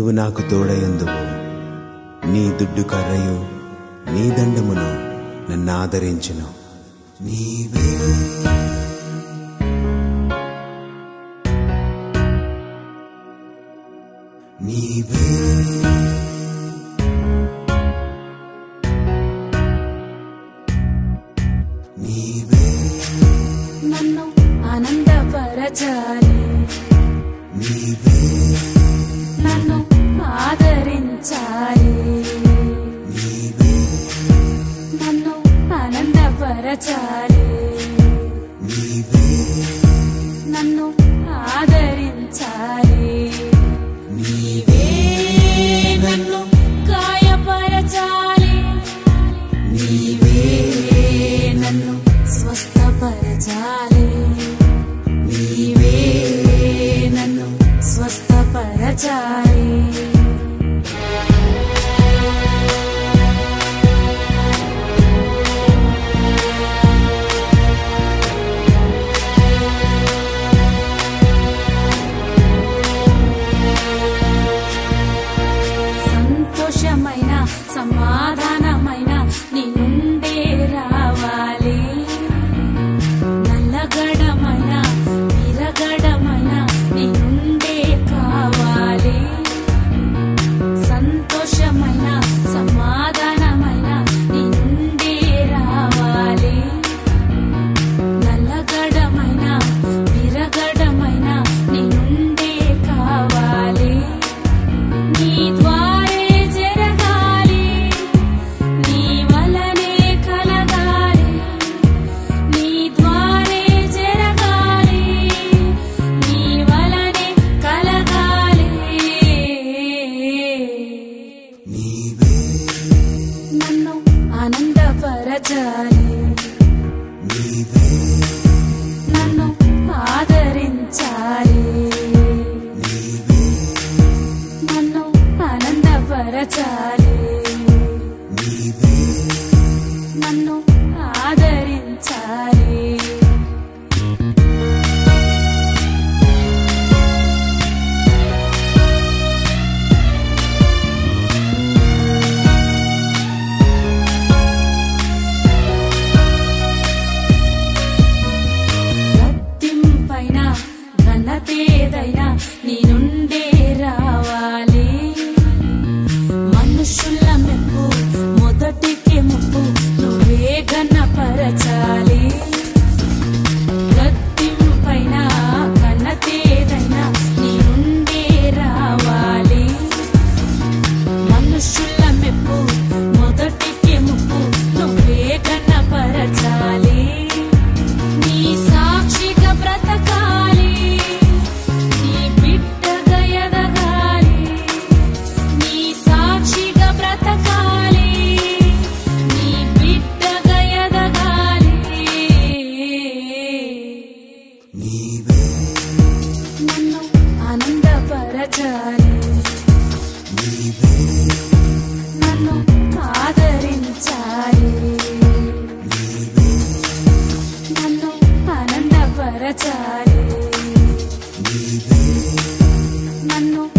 నీవు నాకు తోడయందువు నీ దుడ్డు కర్రయు నీ దండమును నన్ను ఆదరించును నీవే నీవే నీవే నన్ను ఆనందపరచాలి నీవే నన్ను ఆదరించాలి నీవే నన్ను ఆనందపరచాలి నీవే నన్ను ఆదరించాలి నీవే నన్ను గాయపరచాలి నీవే నన్ను స్వస్థపరచాలి నీవే నన్ను స్వస్థపరచాలి సంతోషమైన సమాధానమైన నీ నుండే రావాలి నల్లగడమైన విరగడమైన నీ నుండే కావాలి సంతోషమైన సమాధానమైన నీ నుండే రావాలి నల్లగడమైన విరగడమైన నీ నుండే కావాలి నీ ద్వారే జరగాలి నీ వలనే కలగాలి నీ ద్వారే జరగాలి నీ వలనే కలగాలి నీవే నన్ను ఆనందపరచాలి నీవే నన్ను ఆదరించాలి నీవే నన్ను ఆనందపరచాలి నీవే నన్ను ఆదరించాలి రక్తింపైన ఘనతేదైనా నీ నుండే రావాలి మనుషుల మెప్పు మొదటికి ముప్పు నువ్వే ఘనపరచాలి రక్తింపైన ఘనతేదైనా నీ నుండే రావాలి మనుషుల మెప్పు మొదటికి ముప్పు నువ్వే ఘనపరచాలి నీ సాక్షిగా బ్రతకాలి నీ బిడ్డగా ఎదగాలి నీ సాక్షిగా బ్రతకాలి నీ బిడ్డగా ఎదగాలి నీవే నన్ను ఆనందపరచాలి నీవే నన్ను ఆదరించాలి నీవే నన్ను ఆనందపరచాలి నీవే నన్ను